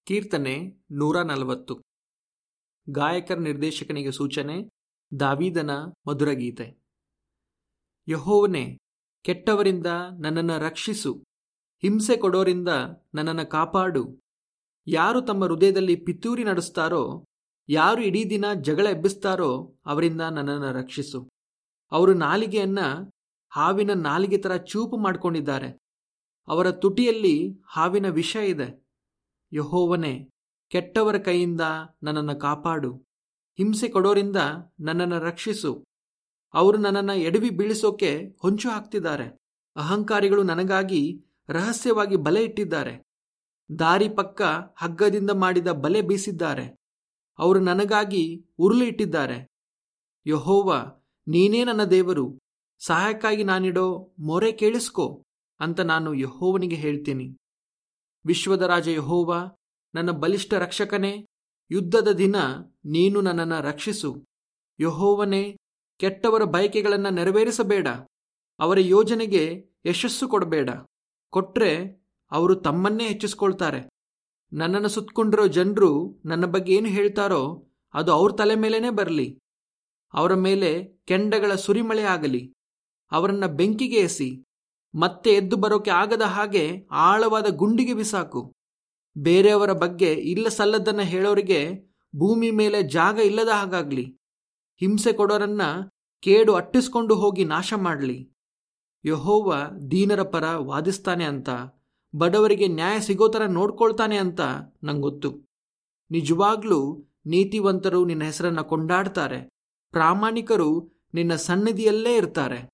ಕೀರ್ತನೆ ನೂರ ನಲವತ್ತು ಗಾಯಕರ ನಿರ್ದೇಶಕನಿಗೆ ಸೂಚನೆ ದಾವೀದನ ಮಧುರಗೀತೆ ಯಹೋವನೇ ಕೆಟ್ಟವರಿಂದ ನನ್ನನ್ನು ರಕ್ಷಿಸು ಹಿಂಸೆ ಕೊಡೋರಿಂದ ನನ್ನನ್ನು ಕಾಪಾಡು ಯಾರು ತಮ್ಮ ಹೃದಯದಲ್ಲಿ ಪಿತೂರಿ ನಡೆಸ್ತಾರೋ ಯಾರು ಇಡೀ ದಿನ ಜಗಳ ಎಬ್ಬಿಸ್ತಾರೋ ಅವರಿಂದ ನನ್ನನ್ನು ರಕ್ಷಿಸು ಅವರು ನಾಲಿಗೆಯನ್ನ ಹಾವಿನ ನಾಲಿಗೆ ಥರ ಚೂಪು ಮಾಡ್ಕೊಂಡಿದ್ದಾರೆ ಅವರ ತುಟಿಯಲ್ಲಿ ಹಾವಿನ ವಿಷ ಇದೆ ಯಹೋವನೇ ಕೆಟ್ಟವರ ಕೈಯಿಂದ ನನ್ನನ್ನು ಕಾಪಾಡು ಹಿಂಸೆ ಕೊಡೋರಿಂದ ನನ್ನನ್ನು ರಕ್ಷಿಸು ಅವರು ನನ್ನನ್ನು ಎಡವಿ ಬೀಳಿಸೋಕೆ ಹೊಂಚು ಹಾಕ್ತಿದ್ದಾರೆ ಅಹಂಕಾರಿಗಳು ನನಗಾಗಿ ರಹಸ್ಯವಾಗಿ ಬಲೆ ಇಟ್ಟಿದ್ದಾರೆ ದಾರಿ ಪಕ್ಕ ಹಗ್ಗದಿಂದ ಮಾಡಿದ ಬಲೆ ಬೀಸಿದ್ದಾರೆ ಅವರು ನನಗಾಗಿ ಉರುಳು ಇಟ್ಟಿದ್ದಾರೆ ಯಹೋವ ನೀನೇ ನನ್ನ ದೇವರು ಸಹಾಯಕ್ಕಾಗಿ ನಾನಿಡೋ ಮೊರೆ ಕೇಳಿಸ್ಕೋ ಅಂತ ನಾನು ಯಹೋವನಿಗೆ ಹೇಳ್ತೀನಿ ವಿಶ್ವದ ರಾಜ ಯಹೋವ ನನ್ನ ಬಲಿಷ್ಠ ರಕ್ಷಕನೇ ಯುದ್ಧದ ದಿನ ನೀನು ನನ್ನನ್ನು ರಕ್ಷಿಸು ಯಹೋವನೇ ಕೆಟ್ಟವರ ಬಯಕೆಗಳನ್ನು ನೆರವೇರಿಸಬೇಡ ಅವರ ಯೋಜನೆಗೆ ಯಶಸ್ಸು ಕೊಡಬೇಡ ಕೊಟ್ರೆ ಅವರು ತಮ್ಮನ್ನೇ ಹೆಚ್ಚಿಸ್ಕೊಳ್ತಾರೆ ನನ್ನನ್ನು ಸುತ್ತಕೊಂಡಿರೋ ಜನರು ನನ್ನ ಬಗ್ಗೆ ಏನು ಹೇಳ್ತಾರೋ ಅದು ಅವ್ರ ತಲೆ ಮೇಲೇನೆ ಬರಲಿ ಅವರ ಮೇಲೆ ಕೆಂಡಗಳ ಸುರಿಮಳೆ ಆಗಲಿ ಅವರನ್ನ ಬೆಂಕಿಗೆ ಎಸಿ ಮತ್ತೆ ಎದ್ದು ಬರೋಕೆ ಆಗದ ಹಾಗೆ ಆಳವಾದ ಗುಂಡಿಗೆ ಬಿಸಾಕು ಬೇರೆಯವರ ಬಗ್ಗೆ ಇಲ್ಲ ಸಲ್ಲದನ್ನ ಹೇಳೋರಿಗೆ ಭೂಮಿ ಮೇಲೆ ಜಾಗ ಇಲ್ಲದ ಹಾಗಾಗ್ಲಿ ಹಿಂಸೆ ಕೊಡೋರನ್ನ ಕೇಡು ಅಟ್ಟಿಸ್ಕೊಂಡು ಹೋಗಿ ನಾಶ ಮಾಡಲಿ ಯಹೋವ ದೀನರ ಪರ ವಾದಿಸ್ತಾನೆ ಅಂತ ಬಡವರಿಗೆ ನ್ಯಾಯ ಸಿಗೋ ಥರ ನೋಡ್ಕೊಳ್ತಾನೆ ಅಂತ ನಂಗೊತ್ತು ನಿಜವಾಗ್ಲೂ ನೀತಿವಂತರು ನಿನ್ನ ಹೆಸರನ್ನ ಕೊಂಡಾಡ್ತಾರೆ ಪ್ರಾಮಾಣಿಕರು ನಿನ್ನ ಸನ್ನಿಧಿಯಲ್ಲೇ ಇರ್ತಾರೆ